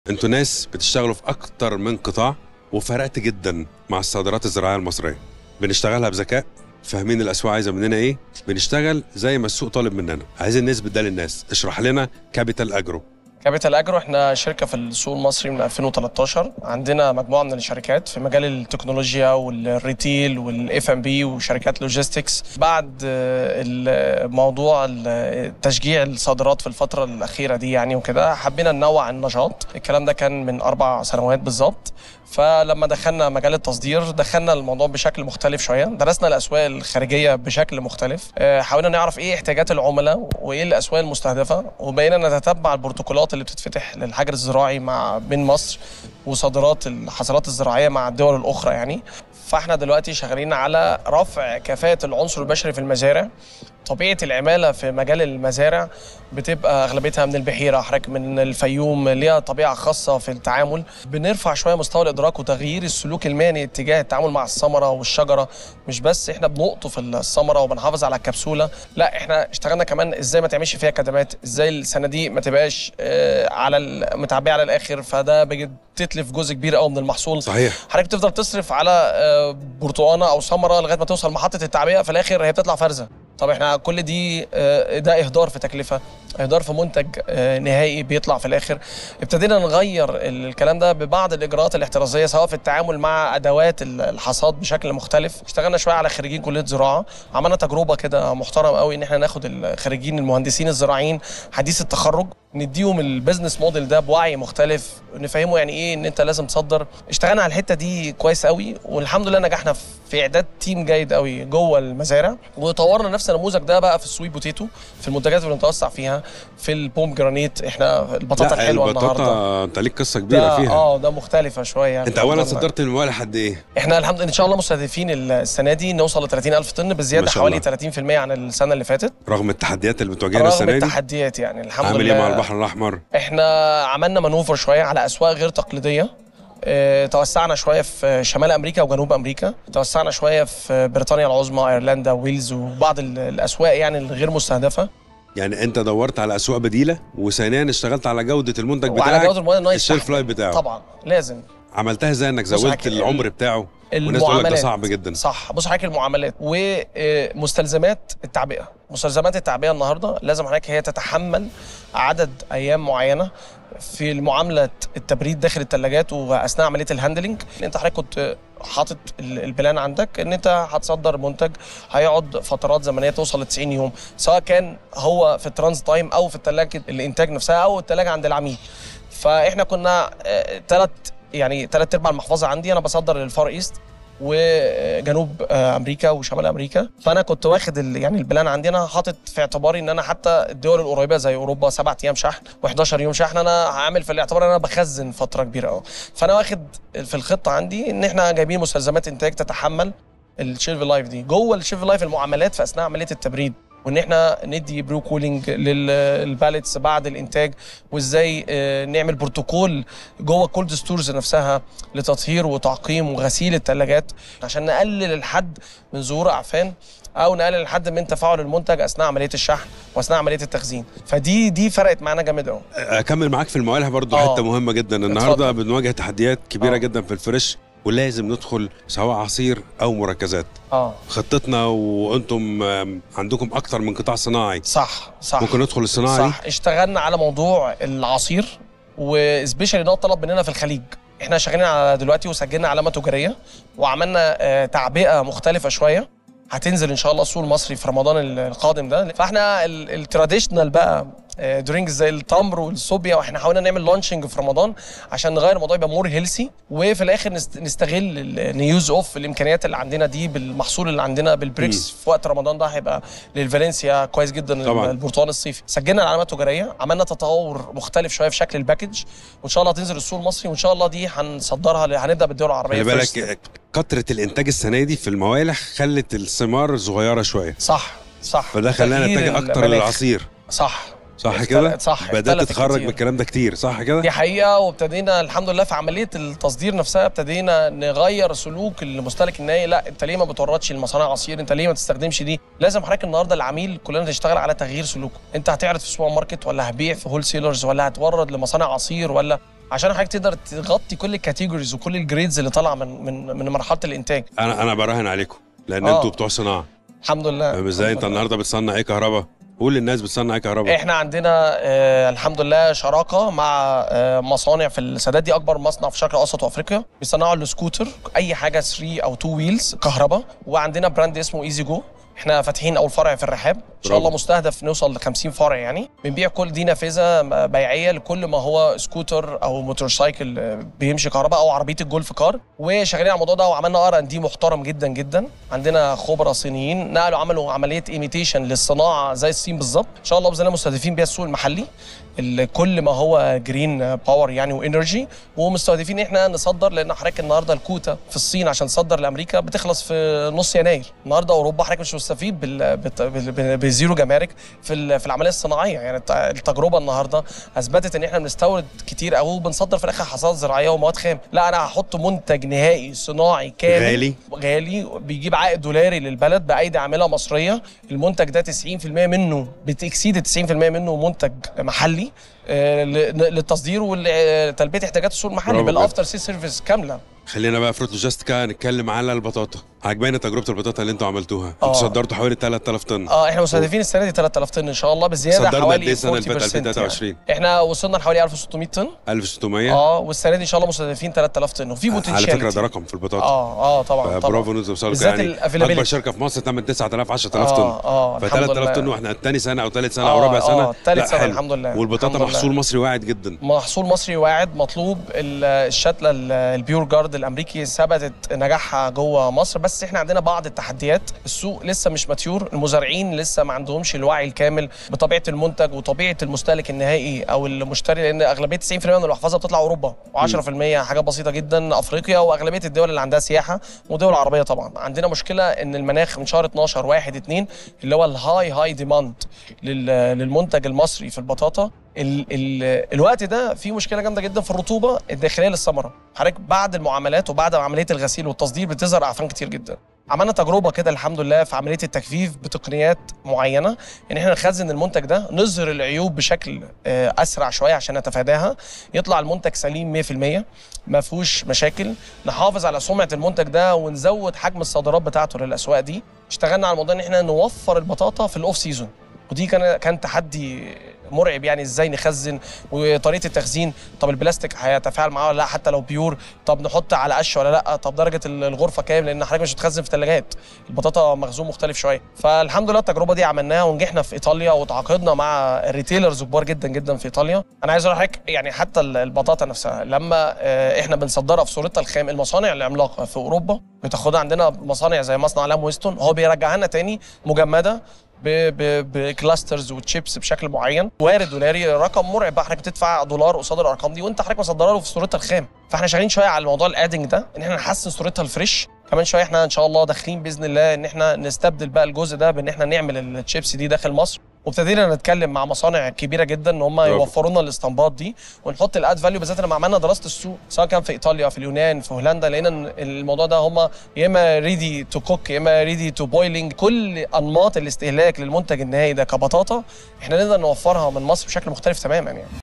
انتوا ناس بتشتغلوا في اكتر من قطاع وفرقت جدا مع الصادرات الزراعيه المصريه بنشتغلها بذكاء فاهمين الاسواق عايزه مننا ايه بنشتغل زي ما السوق طالب مننا عايزين نثبت ده للناس اشرح لنا كابيتال اجرو كابيتال اجرو احنا شركه في السوق المصري من 2013 عندنا مجموعه من الشركات في مجال التكنولوجيا والريتيل والاف ام بي وشركات لوجيستكس بعد الموضوع تشجيع الصادرات في الفتره الاخيره دي يعني وكده حبينا ننوع النشاط الكلام ده كان من اربع سنوات بالظبط فلما دخلنا مجال التصدير دخلنا الموضوع بشكل مختلف شويه درسنا الاسواق الخارجيه بشكل مختلف حاولنا نعرف ايه احتياجات العملاء وايه الاسواق المستهدفه وبقينا نتتبع البروتوكولات اللي بتتفتح للحجر الزراعي مع بين مصر وصادرات الحصلات الزراعيه مع الدول الاخرى يعني فاحنا دلوقتي شغالين على رفع كفاءه العنصر البشري في المزارع طبيعه العماله في مجال المزارع بتبقى اغلبيتها من البحيره حضرتك من الفيوم ليها طبيعه خاصه في التعامل بنرفع شويه مستوى الادراك وتغيير السلوك المهني اتجاه التعامل مع الثمره والشجره مش بس احنا بنقطف الثمره وبنحافظ على الكبسوله لا احنا اشتغلنا كمان ازاي ما تعملش فيها كدمات ازاي الصناديق ما تبقاش على متعبيه على الاخر فده بتتلف جزء كبير قوي من المحصول صحيح حضرتك تفضل تصرف على برتقانه او ثمره لغايه ما توصل محطه التعبئه في الاخر هي بتطلع فرزه طب احنا كل دي ده اهدار في تكلفه اهدار في منتج نهائي بيطلع في الاخر ابتدينا نغير الكلام ده ببعض الاجراءات الاحترازيه سواء في التعامل مع ادوات الحصاد بشكل مختلف اشتغلنا شويه على خريجين كليه زراعه عملنا تجربه كده محترمه قوي ان احنا ناخد الخريجين المهندسين الزراعيين حديث التخرج نديهم البيزنس موديل ده بوعي مختلف نفهمه يعني ايه ان انت لازم تصدر اشتغلنا على الحته دي كويس قوي والحمد لله نجحنا في اعداد تيم جيد قوي جوه المزارع وطورنا نفس النموذج ده بقى في السويت بوتيتو في المنتجات اللي بنتوسع فيها في البوم جرانيت احنا البطاطا الحلوه البطاطا النهارده انت ليك قصه كبيره فيها اه ده مختلفه شويه يعني انت اولا صدرت الموالح قد ايه احنا الحمد لله ان شاء الله مستهدفين السنه دي نوصل ل 30000 طن بزياده حوالي 30% عن السنه اللي فاتت رغم التحديات اللي بتواجهنا رغم السنه دي التحديات يعني الحمد عامل لله ايه مع البحر الاحمر احنا عملنا مانوفر شويه على اسواق غير تقليديه اه توسعنا شويه في شمال امريكا وجنوب امريكا توسعنا شويه في بريطانيا العظمى ايرلندا ويلز وبعض الاسواق يعني الغير مستهدفه يعني انت دورت على اسواق بديله وثانيا اشتغلت على جوده المنتج وعلى بتاعك جوده المنتج نايس الشيلف لايف بتاعه طبعا لازم عملتها ازاي انك بص زودت حضرتك، العمر بتاعه والناس تقول لك ده صعب جدا صح بص حضرتك المعاملات ومستلزمات التعبئه مستلزمات التعبئه النهارده لازم حضرتك هي تتحمل عدد ايام معينه في المعامله التبريد داخل الثلاجات واثناء عمليه الهاندلنج انت حضرتك كنت حاطط البلان عندك ان انت هتصدر منتج هيقعد فترات زمنيه توصل ل 90 يوم سواء كان هو في الترانز تايم او في الثلاجه الانتاج نفسها او الثلاجه عند العميل فاحنا كنا ثلاث يعني ثلاث ارباع المحفظه عندي انا بصدر للفار ايست وجنوب امريكا وشمال امريكا فانا كنت واخد يعني البلان عندي انا حاطط في اعتباري ان انا حتى الدول القريبه زي اوروبا سبعة ايام شحن و11 يوم شحن انا هعمل في الاعتبار ان انا بخزن فتره كبيره قوي فانا واخد في الخطه عندي ان احنا جايبين مستلزمات انتاج تتحمل الشيلف لايف دي جوه الشيلف لايف المعاملات في اثناء عمليه التبريد وان احنا ندي برو كولينج للباليتس بعد الانتاج وازاي نعمل بروتوكول جوه الكولد ستورز نفسها لتطهير وتعقيم وغسيل الثلاجات عشان نقلل الحد من ظهور اعفان او نقلل الحد من تفاعل المنتج اثناء عمليه الشحن واثناء عمليه التخزين فدي دي فرقت معانا جامد قوي اكمل معاك في الموالح برضو آه. حته مهمه جدا النهارده اتفضل. بنواجه تحديات كبيره آه. جدا في الفريش ولازم ندخل سواء عصير او مركزات اه خطتنا وانتم آم، عندكم اكتر من قطاع صناعي صح صح ممكن ندخل الصناعه دي صح اشتغلنا على موضوع العصير وسبيشالي ده طلب مننا في الخليج احنا شغالين على دلوقتي وسجلنا علامه تجاريه وعملنا آه، تعبئه مختلفه شويه هتنزل ان شاء الله السوق المصري في رمضان ال- القادم ده فاحنا التراديشنال بقى درينكس زي التمر والصوبيا واحنا حاولنا نعمل لانشنج في رمضان عشان نغير الموضوع يبقى مور هيلسي وفي الاخر نست- نستغل ال- نيوز اوف الامكانيات اللي عندنا دي بالمحصول اللي عندنا بالبريكس في وقت رمضان ده هيبقى للفالنسيا كويس جدا طبعاً. البرتقال الصيفي سجلنا العلامات التجاريه عملنا تطور مختلف شويه في شكل الباكج وان شاء الله هتنزل السوق المصري وان شاء الله دي هنصدرها ل- هنبدا بالدول العربيه خلي first. بالك كتره الانتاج السنه دي في الموالح خلت الثمار صغيره شويه صح صح فده خلانا تغيير نتجه اكتر المناخ. للعصير صح صح اختلف- كده صح بدات اختلفت تتخرج كتير. بالكلام ده كتير صح كده دي حقيقه وابتدينا الحمد لله في عمليه التصدير نفسها ابتدينا نغير سلوك المستهلك النهائي لا انت ليه ما بتوردش المصانع عصير انت ليه ما تستخدمش دي لازم حضرتك النهارده العميل كلنا تشتغل على تغيير سلوكه انت هتعرض في سوبر ماركت ولا هبيع في هول سيلرز ولا هتورد لمصانع عصير ولا عشان حضرتك تقدر تغطي كل الكاتيجوريز وكل الجريدز اللي طالعه من من من مرحله الانتاج انا انا براهن عليكم لان آه. انتوا بتوع صناعه الحمد لله فاهم ازاي انت الحمد لله. النهارده بتصنع ايه كهرباء قول للناس بتصنع ايه كهرباء احنا عندنا آه الحمد لله شراكه مع آه مصانع في السادات دي اكبر مصنع في الشرق الاوسط وافريقيا بيصنعوا السكوتر اي حاجه 3 او 2 ويلز كهرباء وعندنا براند اسمه ايزي جو احنا فاتحين اول فرع في الرحاب ان شاء برافو. الله مستهدف نوصل ل 50 فرع يعني بنبيع كل دي نافذه بيعيه لكل ما هو سكوتر او موتورسايكل آه، بيمشي كهرباء او عربيه الجولف كار وشغالين على الموضوع ده وعملنا ار ان دي محترم جدا جدا عندنا خبراء صينيين نقلوا عملوا عمليه ايميتيشن للصناعه زي الصين بالظبط ان شاء الله باذن الله مستهدفين بيها السوق المحلي ال- كل ما هو جرين باور يعني وانرجي ومستهدفين احنا نصدر لان حضرتك النهارده الكوتا في الصين عشان تصدر لامريكا بتخلص في نص يناير النهارده اوروبا حضرتك مش مستفيد بال... بت... بال... بال- بزيرو جمارك في ال... في العمليه الصناعيه يعني الت- التجربه النهارده اثبتت ان احنا بنستورد كتير قوي وبنصدر في الاخر حصاد زراعيه ومواد خام لا انا هحط منتج نهائي صناعي كامل غالي. غالي بيجيب عائد دولاري للبلد بايدي عامله مصريه المنتج ده 90% منه بتكسيد 90% منه منتج محلي آه، ل- للتصدير ولتلبيه احتياجات السوق المحلي برافو بالافتر سي سيرفيس كامله خلينا بقى في روت لوجيستيكا نتكلم على البطاطا عجباني تجربه البطاطا اللي انتوا عملتوها آه. انتوا صدرتوا حوالي 3000 طن اه احنا مستهدفين السنه دي 3000 طن ان شاء الله بزياده صدرنا قد ايه حوالي 40% السنه اللي فاتت يعني. 2023 احنا وصلنا لحوالي 1600 طن 1600 اه والسنه دي ان شاء الله مستهدفين 3000 طن وفي على بوتنشال فكره ده رقم في البطاطا اه اه طبعا طبعا برافو انتوا وصلوا بالذات يعني الavailability. اكبر شركه في مصر تعمل 9000 10000 طن اه اه ف الحمد 3000 طن لله واحنا تاني سنه او ثالث سنه او آه، رابع سنه آه، تالت لا، سنة حلو. الحمد لله. والبطاطا الحمد لله. محصول مصري واعد جدا محصول مصري واعد مطلوب ال- الشتله ال- البيور جارد الامريكي ثبتت نجاحها جوه مصر بس احنا عندنا بعض التحديات السوق لسه مش ماتيور المزارعين لسه ما عندهمش الوعي الكامل بطبيعه المنتج وطبيعه المستهلك النهائي او المشتري لان اغلبيه 90% من المحفظه بتطلع اوروبا و10% حاجات بسيطه جدا افريقيا واغلبيه الدول اللي عندها سياحه ودول عربيه طبعا عندنا مشكله ان المناخ من شهر 12 1 2 اللي هو الهاي هاي ديماند للمنتج المصري في البطاطا ال ال الوقت ده في مشكله جامده جدا في الرطوبه الداخليه للثمره حضرتك بعد المعاملات وبعد عمليه الغسيل والتصدير بتظهر اعفان كتير جدا عملنا تجربه كده الحمد لله في عمليه التجفيف بتقنيات معينه ان احنا نخزن المنتج ده نظهر العيوب بشكل آه، اسرع شويه عشان نتفاداها يطلع المنتج سليم 100% ما فيهوش مشاكل نحافظ على سمعه المنتج ده ونزود حجم الصادرات بتاعته للاسواق دي اشتغلنا على الموضوع ان احنا نوفر البطاطا في الاوف سيزون ودي كان كان تحدي مرعب يعني ازاي نخزن وطريقه التخزين طب البلاستيك هيتفاعل معاه ولا لا حتى لو بيور طب نحط على قش ولا لا طب درجه ال- الغرفه كام لان حضرتك مش بتخزن في ثلاجات البطاطا مخزون مختلف شويه فالحمد لله التجربه دي عملناها ونجحنا في ايطاليا وتعاقدنا مع الريتيلرز كبار جدا جدا في ايطاليا انا عايز اقول لحضرتك يعني حتى ال- البطاطا نفسها لما آه، احنا بنصدرها في صورتها الخام المصانع العملاقه في اوروبا بتاخدها عندنا مصانع زي مصنع لام ويستون هو بيرجعها لنا تاني مجمده ب- ب- بكلاسترز وتشيبس بشكل معين وارد دولاري رقم مرعب بقى حضرتك بتدفع دولار قصاد الارقام دي وانت حضرتك مصدرها له في صورتها الخام فاحنا شغالين شويه على موضوع الادنج ده ان احنا نحسن صورتها الفريش كمان شويه احنا ان شاء الله داخلين باذن الله ان احنا نستبدل بقى الجزء ده بان احنا نعمل التشيبس دي داخل مصر وابتدينا نتكلم مع مصانع كبيره جدا ان هم برافو. يوفروا لنا الاستنباط دي ونحط الاد فاليو بالذات لما عملنا دراسه السوق سواء كان في ايطاليا في اليونان في هولندا لقينا ان الموضوع ده هم يا اما ريدي تو كوك يا اما ريدي تو بويلنج كل انماط الاستهلاك للمنتج النهائي ده كبطاطا احنا نقدر نوفرها من مصر بشكل مختلف تماما يعني